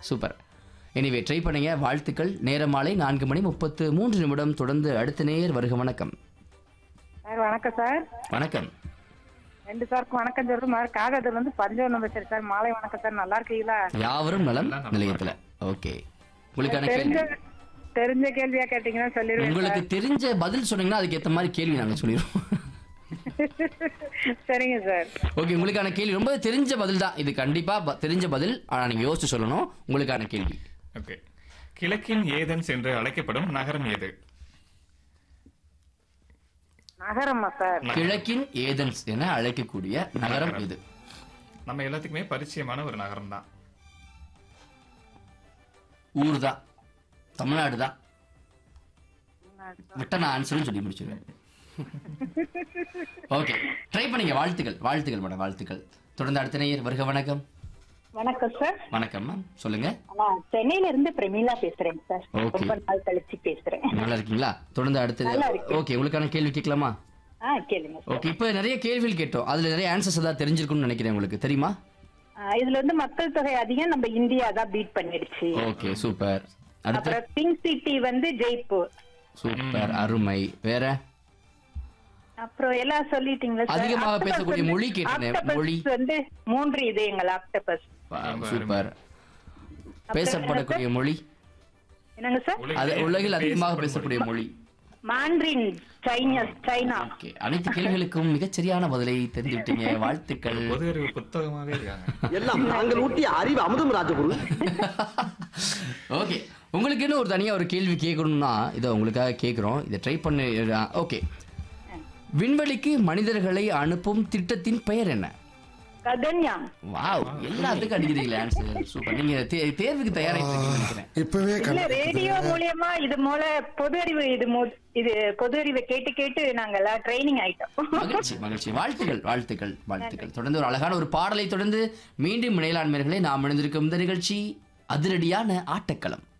Super anyway try பண்ணுங்க வாழ்த்துக்கள் நேர மாலை நான்கு மணி முப்பத்து மூன்று நிமிடம் தொடர்ந்து அடுத்த நேர் வருக வணக்கம் சார் வணக்கம் சார் வணக்கம் ரெண்டு சாருக்கும் வணக்கம் சொல்ற மாதிரி காகத்துல இருந்து பஞ்சவனம் பேசுறேன் சார் மாலை வணக்கம் சார் நல்லா இருக்கீங்களா யாவரும் நலம் நிலையத்துல ஓகே உங்களுக்கான தெரிஞ்ச கேள்வி தெரிஞ்ச கேள்வியா கேட்டீங்கன்னா சொல்லிடுவேன் உங்களுக்கு தெரிஞ்ச பதில் சொன்னீங்கன்னா அதுக்கு ஏத்த மாதிரி கேள்வி நாங்க சொல்லிடுவோம் சரிங்க சார் ஓகே உங்களுக்கான கேள்வி ரொம்ப தெரிஞ்ச பதில் தான் இது கண்டிப்பா ப- தெரிஞ்ச பதில் ஆனா நீங்க யோசிச்சு சொல்லணும் உங்களுக்கான கேள்வி ஓகே கிழக்கின் ஏதென்ஸ் என்று அழைக்கப்படும் நகரம் எது நகரமா சார் கிழக்கின் ஏதென்ஸ் என அழைக்கக்கூடிய நகரம் இது நம்ம எல்லாத்துக்குமே பரிச்சயமான ஒரு நகரம் தான் ஊர் தான் தமிழ்நாடு தான் விட்ட நான் ஆன்சரும் சொல்லி முடிச்சிருவேன் ஓகே ட்ரை பண்ணீங்க வாழ்த்துக்கள் வாழ்த்துக்கள் மேடம் வாழ்த்துக்கள் தொடர்ந்து அடுத்த நேயர் வருக வணக்கம் வணக்கம் சார் வணக்கம் மேம் சொல்லுங்க நான் சென்னையில இருந்து பிரமிளா பேசுறேன் சார் Okay. ரொம்ப நாள் கழிச்சு பேசுறேன் நல்லா இருக்கீங்களா தொடர்ந்து அடுத்தது நல்லா இருக்கேன். ஓகே உங்களுக்கான கேள்வி கேட்கலாமா ஆ கேளுங்க சார் ஓகே இப்போ நிறைய கேள்விகள் கேட்டோம் அதுல நிறைய ஆன்சர்ஸ் ஏதாவது தெரிஞ்சிருக்கும்னு நினைக்கிறேன் உங்களுக்கு தெரியுமா ஆ, இதுல வந்து மக்கள் தொகை அதிகம் நம்ம இந்தியா தான் பீட் பண்ணிடுச்சு ஓகே சூப்பர் அடுத்து அப்புறம் பிங்க் சிட்டி வந்து ஜெய்ப்பூர் சூப்பர் அருமை வேற அப்புறம் எல்லாம் சொல்லிட்டீங்களா சார்? அதிகமாக Octopus பேசக்கூடிய வந்து- மொழி கேட்டேன். Octopus மொழி. வந்து மூன்று இதயங்கள் ஆக்டபஸ் சூப்பர் பேசப்படக்கூடிய மொழி என்னங்க சார் அது உலகில் அதிகமாக பேசக்கூடிய மொழி மாண்ட்ரின் சைனா சைனா ஓகே அனைத்து கேள்விகளுக்கும் மிகச்சரியான பதிலை தெரிந்து விட்டீங்க வாழ்த்துக்கள் பொது அறிவு புத்தகமாவே இருக்காங்க எல்லாம் நாங்கள் ஊட்டிய அறிவு அமுதம் ராஜகுரு ஓகே உங்களுக்கு இன்னும் ஒரு தனியா ஒரு கேள்வி கேட்கணும்னா இதை உங்களுக்காக கேட்குறோம் இதை ட்ரை பண்ணி ஓகே விண்வெளிக்கு மனிதர்களை அனுப்பும் திட்டத்தின் பெயர் என்ன ககன்யான் வாவ் எல்லாத்துக்கும் அடிக்கிறீங்களே ஆன்சர் சூப்பர் நீங்க தே- தேர்வுக்கு தயாராகிட்டு இருக்கீங்கன்னு நினைக்கிறேன் இப்பவே இல்ல கண்டு ரேடியோ மூலியமா இது மூல பொது அறிவு இது மு- இது பொது அறிவை கேட்டு கேட்டு நாங்க எல்லாம் ட்ரைனிங் ஆயிட்டோம் மகிழ்ச்சி மகிழ்ச்சி வாழ்த்துக்கள் வாழ்த்துக்கள் வாழ்த்துக்கள் தொடர்ந்து ஒரு அழகான ஒரு பாடலை தொடர்ந்து மீண்டும் இணையலாண்மையர்களை நாம் இணைந்திருக்கும் இந்த நிகழ்ச்சி அதிரடியான ஆட்டக்களம்